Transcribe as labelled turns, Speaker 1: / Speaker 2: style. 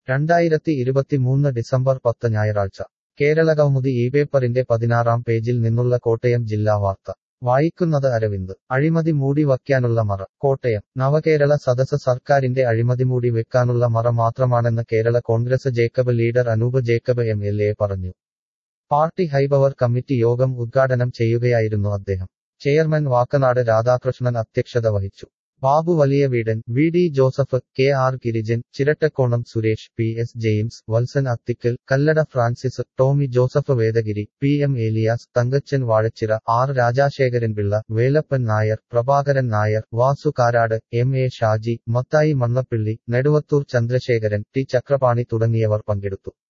Speaker 1: രണ്ടായിരത്തി ഇരുപത്തിമൂന്ന് ഡിസംബർ പത്ത് ഞായറാഴ്ച കേരളകൗമുദി ഈ പേപ്പറിന്റെ പതിനാറാം പേജിൽ നിന്നുള്ള കോട്ടയം ജില്ലാ വാർത്ത വായിക്കുന്നത് അരവിന്ദ് അഴിമതി മൂടി വയ്ക്കാനുള്ള മറ കോട്ടയം നവകേരള സദസ് സർക്കാരിന്റെ അഴിമതി മൂടി വെക്കാനുള്ള മറ മാത്രമാണെന്ന് Kerala Congress Jacob leader Anoop Jacob M L A പറഞ്ഞു പാർട്ടി ഹൈപവർ കമ്മിറ്റി യോഗം ഉദ്ഘാടനം ചെയ്യുകയായിരുന്നു അദ്ദേഹം ചെയർമാൻ വാക്കനാട് രാധാകൃഷ്ണൻ അധ്യക്ഷത വഹിച്ചു Babu Valiya Veedan V D Joseph K R Girijan Chirattakonam Suresh P S James Valsan Athikkal Kallada Francis Tommy Joseph Vedagiri P M Elias Thankachan Vazhachira R Rajasekharan Pillai Velappan Nair Prabhakaran Nair Vasu Karad M A Shaji Mathai Mannappilly Neduvathoor Chandrasekharan T Chakrapani തുടങ്ങിയവർ പങ്കെടുത്തു